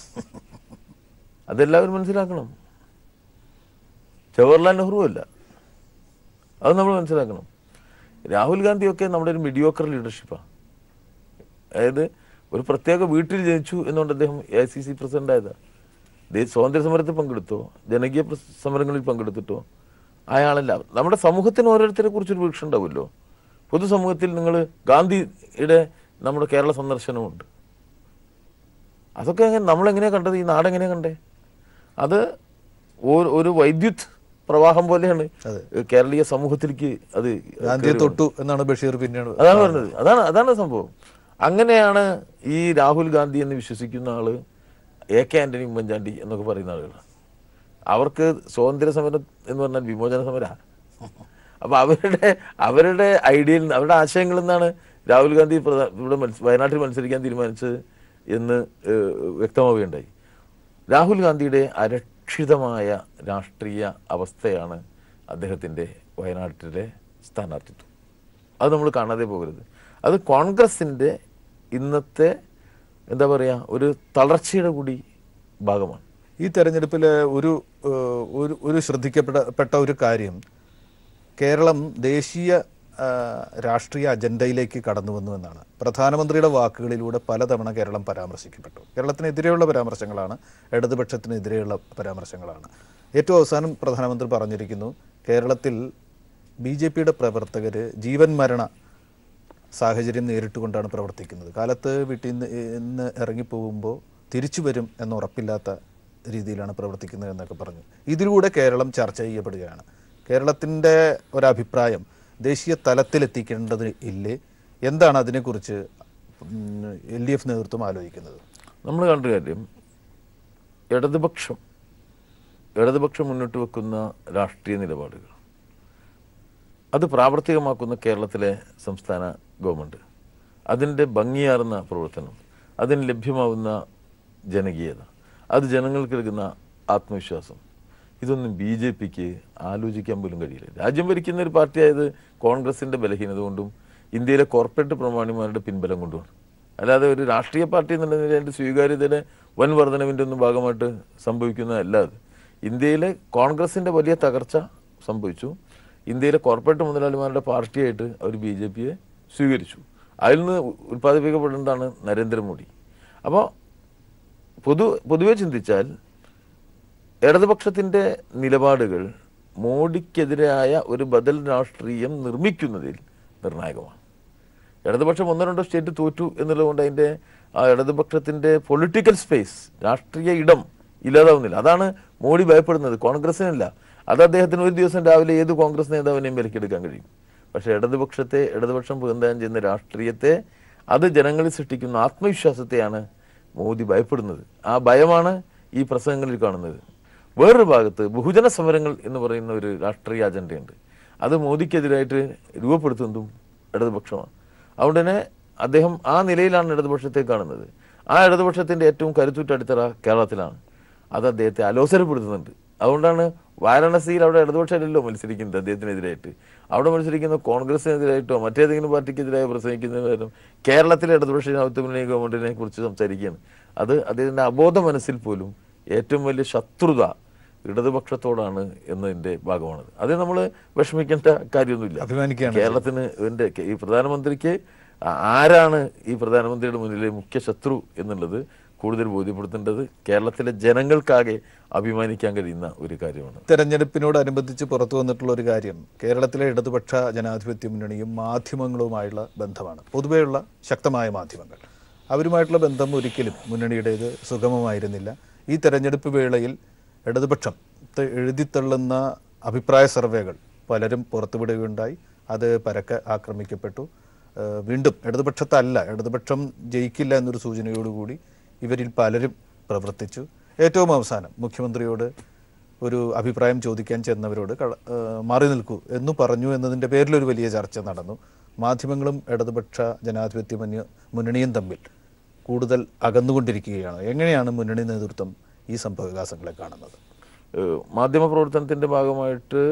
അതെല്ലാവരും മനസ്സിലാക്കണം ജവഹർലാൽ നെഹ്റു അല്ല അത് നമ്മൾ മനസ്സിലാക്കണം രാഹുൽ ഗാന്ധിയൊക്കെ നമ്മുടെ ഒരു മിഡിയോക്കർ ലീഡർഷിപ്പാണ് അതായത് ഒരു പ്രത്യേക വീട്ടിൽ ജനിച്ചു എന്നുകൊണ്ട് അദ്ദേഹം A I C C president ആയതാ ദേ- സ്വാതന്ത്ര്യ സമരത്തിൽ പങ്കെടുത്തോ ജനകീയ പ്രസ് സമരങ്ങളിൽ പങ്കെടുത്തിട്ടോ അയാളല്ല നമ്മുടെ സമൂഹത്തിന് ഓരോരുത്തരെ കുറിച്ചൊരു വീക്ഷണം ഉണ്ടാവുമല്ലോ പൊതുസമൂഹത്തിൽ നിങ്ങൾ ഗാന്ധിയുടെ നമ്മുടെ കേരള സന്ദർശനമുണ്ട് അതൊക്കെ എങ്ങനെ നമ്മളെങ്ങനെയാണ് കണ്ടത് ഈ നാടെങ്ങനെയാണ് കണ്ടേ അത് ഒരു- ഒരു വൈദ്യുത് പ്രവാഹം പോലെയാണ് കേരളീയ സമൂഹത്തിലേക്ക് അത് ഗാന്ധിയെ തൊട്ടു എന്നാണ് ബഷീർ പിന്നീട് അതാണ് പറഞ്ഞത് അതാണ് അതാണ് സംഭവം അങ്ങനെയാണ് ഈ രാഹുൽ ഗാന്ധി എന്ന് വിശ്വസിക്കുന്ന ആള് എ കെ ആന്റണി ഉമ്മൻചാണ്ടി എന്നൊക്കെ പറയുന്ന ആളുകളാണ് അവർക്ക് സ്വാതന്ത്ര്യ സമരം എന്ന് പറഞ്ഞാൽ വിമോചന സമര അപ്പൊ അവരുടെ അവരുടെ ഐഡിയയിൽ നിന്ന് അവരുടെ ആശയങ്ങളിൽ നിന്നാണ് രാഹുൽ ഗാന്ധി പ്രധാ- ഇവിടെ മത്സ- വയനാട്ടിൽ മത്സരിക്കാൻ തീരുമാനിച്ചത് എന്ന് ഏഹ്, വ്യക്തമാവുകയുണ്ടായി രാഹുൽ ഗാന്ധിയുടെ അരക്ഷിതമായ രാഷ്ട്രീയ അവസ്ഥയാണ് അദ്ദേഹത്തിൻ്റെ വയനാട്ടിലെ സ്ഥാനാർത്ഥിത്വം അത് നമ്മൾ കാണാതെ പോകരുത് അത് കോൺഗ്രസിൻ്റെ ഇന്നത്തെ എന്താ പറയുക ഒരു തളർച്ചയുടെ കൂടി ഭാഗമാണ് ഈ തെരഞ്ഞെടുപ്പിൽ ഒരു ഏഹ്, ഒരു ഒരു ശ്രദ്ധിക്കപ്പെട്ട ഒരു കാര്യം കേരളം ദേശീയ ആ, രാഷ്ട്രീയ അജണ്ടയിലേക്ക് കടന്നു വന്നു എന്നാണ് പ്രധാനമന്ത്രിയുടെ വാക്കുകളിലൂടെ പലതവണ കേരളം പരാമർശിക്കപ്പെട്ടു കേരളത്തിനെതിരെയുള്ള പരാമർശങ്ങളാണ് ഇടതുപക്ഷത്തിനെതിരെയുള്ള പരാമർശങ്ങളാണ് ഏറ്റവും അവസാനം പ്രധാനമന്ത്രി പറഞ്ഞിരിക്കുന്നു കേരളത്തിൽ ബി ജെ പിയുടെ പ്രവർത്തകർ ജീവൻ മരണ സാഹചര്യം നേരിട്ടുകൊണ്ടാണ് പ്രവർത്തിക്കുന്നത് കാലത്ത് വീട്ടിൽ നിന്ന് ഇന്ന് ഇറങ്ങിപ്പോകുമ്പോൾ തിരിച്ചു വരും എന്ന് ഉറപ്പില്ലാത്ത രീതിയിലാണ് പ്രവർത്തിക്കുന്നത് എന്നൊക്കെ പറഞ്ഞു ഇതിലൂടെ കേരളം ചർച്ച ചെയ്യപ്പെടുകയാണ് കേരളത്തിൻ്റെ ഒരഭിപ്രായം ദേശീയ തലത്തിലെത്തിക്കേണ്ടത് ഇല്ലേ എന്താണ് അതിനെക്കുറിച്ച് എൽ ഡി എഫ് നേതൃത്വം ആലോചിക്കുന്നത് നമ്മൾ കണ്ട കാര്യം ഇടതുപക്ഷം ഇടതുപക്ഷം മുന്നോട്ട് വെക്കുന്ന രാഷ്ട്രീയ നിലപാടുകൾ അത് പ്രാവർത്തികമാക്കുന്ന കേരളത്തിലെ സംസ്ഥാന ഗവൺമെൻറ് അതിൻ്റെ ഭംഗിയാർന്ന പ്രവർത്തനം അതിന് ലഭ്യമാവുന്ന ജനകീയത അത് ജനങ്ങൾക്ക് നൽകുന്ന ആത്മവിശ്വാസം ഇതൊന്നും ബി ജെ പിക്ക് ആലോചിക്കാൻ പോലും കഴിയില്ല രാജ്യം ഭരിക്കുന്ന ഒരു പാർട്ടിയായത് കോൺഗ്രസിൻ്റെ ബലഹീനത കൊണ്ടും ഇന്ത്യയിലെ കോർപ്പറേറ്റ് പ്രമാണിമാരുടെ പിൻബലം കൊണ്ടുമാണ് അല്ലാതെ ഒരു രാഷ്ട്രീയ പാർട്ടി എന്നുള്ള നിലയിൽ അതിൻ്റെ സ്വീകാര്യതയുടെ വൻ വർധനവിൻ്റെ ഒന്നും ഭാഗമായിട്ട് സംഭവിക്കുന്നതല്ല അത് ഇന്ത്യയിലെ കോൺഗ്രസിൻ്റെ വലിയ തകർച്ച സംഭവിച്ചു ഇന്ത്യയിലെ കോർപ്പറേറ്റ് മുതലാളിമാരുടെ പാർട്ടിയായിട്ട് അവർ ബി ജെ പിയെ സ്വീകരിച്ചു അതിൽ നിന്ന് ഉൽപ്പാദിപ്പിക്കപ്പെടുന്നതാണ് നരേന്ദ്രമോദി അപ്പോൾ പൊതു പൊതുവെ ചിന്തിച്ചാൽ ഇടതുപക്ഷത്തിൻ്റെ നിലപാടുകൾ മോഡിക്കെതിരായ ഒരു ബദൽ രാഷ്ട്രീയം നിർമ്മിക്കുന്നതിൽ നിർണായകമാണ് ഇടതുപക്ഷം ഒന്നോ രണ്ടോ സ്റ്റേറ്റ് തോറ്റു എന്നുള്ളതുകൊണ്ട് അതിൻ്റെ ആ ഇടതുപക്ഷത്തിൻ്റെ പൊളിറ്റിക്കൽ സ്പേസ് രാഷ്ട്രീയ ഇടം ഇല്ലാതാവുന്നില്ല അതാണ് മോഡി ഭയപ്പെടുന്നത് കോൺഗ്രസിനല്ല അത് അദ്ദേഹത്തിന് ഒരു ദിവസം രാവിലെ ഏത് കോൺഗ്രസ് നേതാവിനെയും വിലക്കെടുക്കാൻ കഴിയും പക്ഷേ ഇടതുപക്ഷത്തെ ഇടതുപക്ഷം പ്രതിനിധാനം ചെയ്യുന്ന രാഷ്ട്രീയത്തെ അത് ജനങ്ങളിൽ സൃഷ്ടിക്കുന്ന ആത്മവിശ്വാസത്തെയാണ് മോദി ഭയപ്പെടുന്നത് ആ ഭയമാണ് ഈ പ്രസംഗങ്ങളിൽ കാണുന്നത് വേറൊരു ഭാഗത്ത് ബഹുജന സമരങ്ങൾ എന്ന് പറയുന്ന ഒരു രാഷ്ട്രീയ അജണ്ടയുണ്ട് അത് മോദിക്കെതിരായിട്ട് രൂപപ്പെടുത്തുന്നതും ഇടതുപക്ഷമാണ് അതുകൊണ്ട് തന്നെ അദ്ദേഹം ആ നിലയിലാണ് ഇടതുപക്ഷത്തെ കാണുന്നത് ആ ഇടതുപക്ഷത്തിന്റെ ഏറ്റവും കരുത്തുറ്റ അടിത്തറ കേരളത്തിലാണ് അത് അദ്ദേഹത്തെ അലോസരപ്പെടുത്തുന്നുണ്ട് അതുകൊണ്ടാണ് വാരാണസിയിൽ അവിടെ ഇടതുപക്ഷമല്ലല്ലോ മത്സരിക്കുന്നത് അദ്ദേഹത്തിനെതിരായിട്ട് അവിടെ മത്സരിക്കുന്ന കോൺഗ്രസിനെതിരായിട്ടോ മറ്റേതെങ്കിലും പാർട്ടിക്കെതിരായോ പ്രസംഗിക്കുന്നതിന് പകരം കേരളത്തിലെ ഇടതുപക്ഷ ജനാധിപത്യ മുന്നണി ഗവൺമെന്റിനെ കുറിച്ച് സംസാരിക്കുകയാണ് അത് അദ്ദേഹത്തിന്റെ അബോധ മനസ്സിൽ പോലും ഏറ്റവും വലിയ ശത്രുത ഇടതുപക്ഷത്തോടാണ് എന്നതിന്റെ ഭാഗമാണത് അത് നമ്മൾ വിഷമിക്കേണ്ട കാര്യമൊന്നുമില്ല അഭിമാനിക്കുകയാണ് കേരളത്തിന് ഇതിന്റെ ഈ പ്രധാനമന്ത്രിക്ക് ആ- ആരാണ് ഈ പ്രധാനമന്ത്രിയുടെ മുന്നിലെ മുഖ്യ ശത്രു എന്നുള്ളത് കൂടുതൽ ബോധ്യപ്പെടുത്തേണ്ടത് കേരളത്തിലെ ജനങ്ങൾക്കാകെ അഭിമാനിക്കാൻ കഴിയുന്ന ഒരു കാര്യമാണ് തെരഞ്ഞെടുപ്പിനോടനുബന്ധിച്ച് പുറത്തു വന്നിട്ടുള്ള ഒരു കാര്യം കേരളത്തിലെ ഇടതുപക്ഷ ജനാധിപത്യ മുന്നണിയും മാധ്യമങ്ങളുമായുള്ള ബന്ധമാണ് പൊതുവെയുള്ള ശക്തമായ മാധ്യമങ്ങൾ അവരുമായിട്ടുള്ള ബന്ധം ഒരിക്കലും മുന്നണിയുടേത് സുഗമമായിരുന്നില്ല ഈ തെരഞ്ഞെടുപ്പ് വേളയിൽ ഇടതുപക്ഷം ത്തെ എഴുതിത്തള്ളുന്ന അഭിപ്രായ സർവേകൾ പലരും പുറത്തുവിടുകയുണ്ടായി അത് പരക്കെ ആക്രമിക്കപ്പെട്ടു ഏഹ് വീണ്ടും ഇടതുപക്ഷത്തല്ല ഇടതുപക്ഷം ജയിക്കില്ല എന്നൊരു സൂചനയോടുകൂടി ഇവരിൽ പലരും പ്രവർത്തിച്ചു ഏറ്റവും അവസാനം മുഖ്യമന്ത്രിയോട് ഒരു അഭിപ്രായം ചോദിക്കാൻ ചെന്നവരോട് കള- ഏഹ് മാറി നിൽക്കൂ എന്ന് പറഞ്ഞു എന്നതിൻ്റെ പേരിലൊരു വലിയ ചർച്ച നടന്നു മാധ്യമങ്ങളും ഇടതുപക്ഷ ജനാധിപത്യ മുന്ന- മുന്നണിയും തമ്മിൽ കൂടുതൽ അകന്നുകൊണ്ടിരിക്കുകയാണ് എങ്ങനെയാണ് മുന്നണി നേതൃത്വം ഈ സംഭവവികാസങ്ങളെ കാണുന്നത് ഏഹ് മാധ്യമപ്രവർത്തനത്തിൻ്റെ ഭാഗമായിട്ട്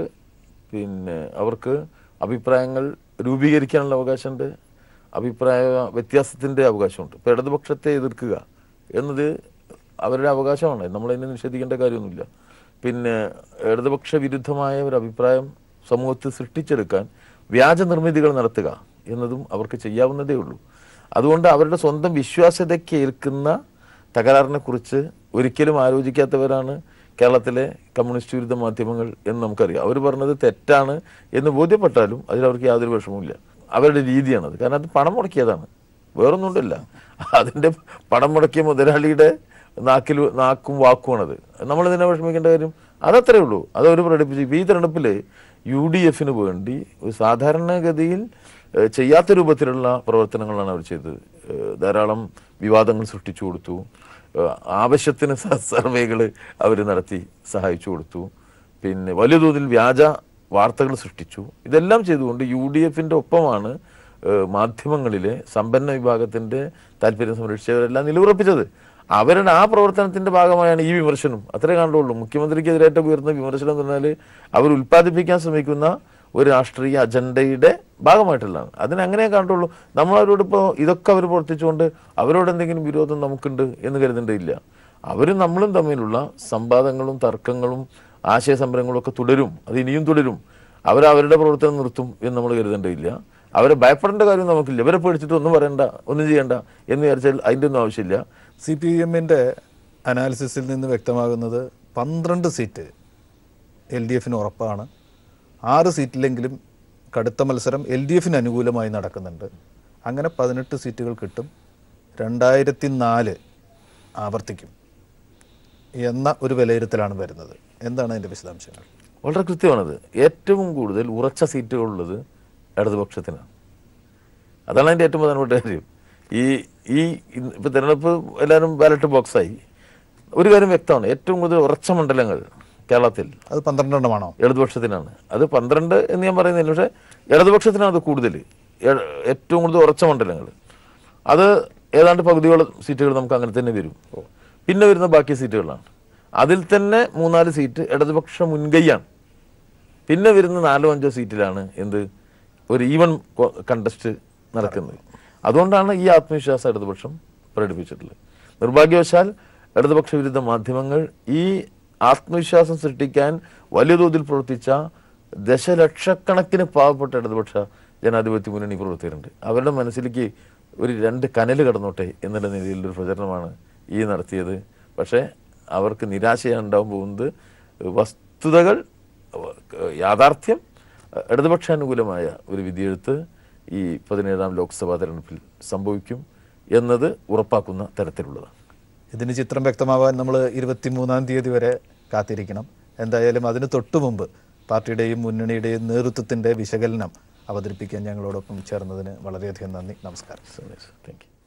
പിന്നെ അവർക്ക് അഭിപ്രായങ്ങൾ രൂപീകരിക്കാനുള്ള അവകാശമുണ്ട് അഭിപ്രായ വ്യത്യാസത്തിൻ്റെ അവകാശമുണ്ട് ഇപ്പോൾ ഇടതുപക്ഷത്തെ എതിർക്കുക എന്നത് അവരുടെ അവകാശമാണ് നമ്മളതിനെ നിഷേധിക്കേണ്ട കാര്യമൊന്നുമില്ല പിന്നെ ഇടതുപക്ഷ വിരുദ്ധമായ ഒരു അഭിപ്രായം സമൂഹത്തിൽ സൃഷ്ടിച്ചെടുക്കാൻ വ്യാജ നിർമ്മിതികൾ നടത്തുക എന്നതും അവർക്ക് ചെയ്യാവുന്നതേ ഉള്ളൂ അതുകൊണ്ട് അവരുടെ സ്വന്തം വിശ്വാസ്യതയ്ക്ക് ഏൽക്കുന്ന തകരാറിനെ കുറിച്ച് ഒരിക്കലും ആലോചിക്കാത്തവരാണ് കേരളത്തിലെ കമ്മ്യൂണിസ്റ്റ് വിരുദ്ധ മാധ്യമങ്ങൾ എന്ന് നമുക്കറിയാം അവർ പറഞ്ഞത് തെറ്റാണ് എന്ന് ബോധ്യപ്പെട്ടാലും അതിൽ അവർക്ക് യാതൊരു വിഷമവുമില്ല അവരുടെ രീതിയാണത് കാരണം അത് പണം മുടക്കിയതാണ് വേറൊന്നുമില്ല അതിൻ്റെ പണം മുടക്കിയ മുതലാളിയുടെ നാക്കിൽ നാക്കും വാക്കുമാണത് നമ്മളിതിനെ വിഷമിക്കേണ്ട കാര്യം അതത്രേ ഉള്ളൂ അത് അവർ പ്രകടിപ്പിച്ചു ഇപ്പം ഈ തെരഞ്ഞെടുപ്പിൽ യു ഡി എഫിന് വേണ്ടി ഒരു സാധാരണഗതിയിൽ ഏഹ്, ചെയ്യാത്ത രൂപത്തിലുള്ള പ്രവർത്തനങ്ങളാണ് അവർ ചെയ്തത് ഏഹ്, ധാരാളം വിവാദങ്ങൾ സൃഷ്ടിച്ചു കൊടുത്തു ഏഹ്, ആവശ്യത്തിന് സർവേകൾ അവർ നടത്തി സഹായിച്ചു കൊടുത്തു പിന്നെ വലിയ തോതിൽ വ്യാജ വാർത്തകൾ സൃഷ്ടിച്ചു ഇതെല്ലാം ചെയ്തുകൊണ്ട് യു ഡി എഫിൻ്റെ ഒപ്പമാണ് ഏഹ്, മാധ്യമങ്ങളിലെ സമ്പന്ന വിഭാഗത്തിൻ്റെ താല്പര്യം സംരക്ഷിച്ചവരെല്ലാം നിലയുറപ്പിച്ചത് അവരുടെ ആ പ്രവർത്തനത്തിന്റെ ഭാഗമായാണ് ഈ വിമർശനം അത്രേ കണ്ടുള്ളൂ മുഖ്യമന്ത്രിക്കെതിരായിട്ട് ഉയർന്ന വിമർശനം എന്ന് പറഞ്ഞാൽ അവർ ഉൽപ്പാദിപ്പിക്കാൻ ശ്രമിക്കുന്ന ഒരു രാഷ്ട്രീയ അജണ്ടയുടെ ഭാഗമായിട്ടുള്ളതാണ് അതിന് അങ്ങനെ കണ്ടുള്ളൂ നമ്മൾ അവരോട് ഇപ്പോൾ ഇതൊക്കെ അവർ പ്രവർത്തിച്ചുകൊണ്ട് അവരോട് എന്തെങ്കിലും വിരോധം നമുക്കുണ്ട് എന്ന് കരുതേണ്ടതില്ല അവരും നമ്മളും തമ്മിലുള്ള സംവാദങ്ങളും തർക്കങ്ങളും ആശയ സംരംഭങ്ങളും ഒക്കെ തുടരും അത് ഇനിയും തുടരും അവർ അവരുടെ പ്രവർത്തനം നിർത്തും എന്ന് നമ്മൾ കരുതേണ്ടതില്ല അവരെ ഭയപ്പെടേണ്ട കാര്യം നമുക്കില്ല ഇവരെ പേടിച്ചിട്ട് ഒന്നും പറയണ്ട ഒന്നും ചെയ്യണ്ട എന്ന് വിചാരിച്ചാൽ അതിൻ്റെ ഒന്നും ആവശ്യമില്ല സി പി എമ്മിൻ്റെ അനാലിസിസിൽ നിന്ന് വ്യക്തമാകുന്നത് പന്ത്രണ്ട് സീറ്റ് എൽ ഡി എഫിന് ഉറപ്പാണ് ആറ് സീറ്റിലെങ്കിലും കടുത്ത മത്സരം എൽ ഡി എഫിന് അനുകൂലമായി നടക്കുന്നുണ്ട് അങ്ങനെ പതിനെട്ട് സീറ്റുകൾ കിട്ടും രണ്ടായിരത്തി നാല് ആവർത്തിക്കും എന്ന ഒരു വിലയിരുത്തലാണ് വരുന്നത് എന്താണ് അതിൻ്റെ വിശദാംശങ്ങൾ വളരെ കൃത്യമാണത് ഏറ്റവും കൂടുതൽ ഉറച്ച സീറ്റുകളുള്ളത് ഇടതുപക്ഷത്തിനാണ് അതാണ് അതിൻ്റെ ഏറ്റവും പ്രധാനപ്പെട്ട കാര്യം ഈ ഈ ഇന്ന് ഇപ്പം തിരഞ്ഞെടുപ്പ് എല്ലാവരും ബാലറ്റ് ബോക്സായി ഒരു കാര്യം വ്യക്തമാണ് ഏറ്റവും കൂടുതൽ ഉറച്ച മണ്ഡലങ്ങൾ കേരളത്തിൽ അത് പന്ത്രണ്ടെണ്ണമാണോ ഇടതുപക്ഷത്തിനാണ് അത് പന്ത്രണ്ട് എന്ന് ഞാൻ പറയുന്നില്ല പക്ഷേ ഇടതുപക്ഷത്തിനാണ് അത് കൂടുതൽ എ- ഏറ്റവും കൂടുതൽ ഉറച്ച മണ്ഡലങ്ങൾ അത് ഏതാണ്ട് പകുതിയോളം സീറ്റുകൾ നമുക്ക് അങ്ങനെ തന്നെ വരും പിന്നെ വരുന്ന ബാക്കി സീറ്റുകളാണ് അതിൽ തന്നെ മൂന്നാല് സീറ്റ് ഇടതുപക്ഷ മുൻകൈയാണ് പിന്നെ വരുന്ന നാലോ അഞ്ചോ സീറ്റിലാണ് എന്ത് ഒരു ഈവൻ കണ്ടസ്റ്റ് നടക്കുന്നത് അതുകൊണ്ടാണ് ഈ ആത്മവിശ്വാസം ഇടതുപക്ഷം പ്രകടിപ്പിച്ചിട്ടുള്ളത് നിർഭാഗ്യവശാൽ ഇടതുപക്ഷ വിരുദ്ധ മാധ്യമങ്ങൾ ഈ ആത്മവിശ്വാസം സൃഷ്ടിക്കാൻ വലിയ തോതിൽ പ്രവർത്തിച്ച ദശലക്ഷക്കണക്കിന് പാവപ്പെട്ട ഇടതുപക്ഷ ജനാധിപത്യ മുന്നണി പ്രവർത്തകരുണ്ട് അവരുടെ മനസ്സിലേക്ക് ഒരു രണ്ട് കനൽ കടന്നോട്ടെ എന്നുള്ള നിലയിലൊരു പ്രചരണമാണ് ഈ നടത്തിയത് പക്ഷേ അവർക്ക് നിരാശയാണ് ഉണ്ടാവാൻ പോകുന്നത് വസ്തുതകൾ യാഥാർത്ഥ്യം ഇടതുപക്ഷാനുകൂലമായ ഒരു വിധിയെഴുത്ത് ഈ പതിനേഴാം ലോക്സഭാ തെരഞ്ഞെടുപ്പിൽ സംഭവിക്കും എന്നത് ഉറപ്പാക്കുന്ന തരത്തിലുള്ളതാണ് ഇതിന് ചിത്രം വ്യക്തമാവാൻ നമ്മൾ ഇരുപത്തിമൂന്നാം തീയതി വരെ കാത്തിരിക്കണം എന്തായാലും അതിന് തൊട്ടു മുമ്പ് പാർട്ടിയുടെയും മുന്നണിയുടെയും നേതൃത്വത്തിൻ്റെ വിശകലനം അവതരിപ്പിക്കാൻ ഞങ്ങളോടൊപ്പം ചേർന്നതിന് വളരെയധികം നന്ദി നമസ്കാരം താങ്ക് യു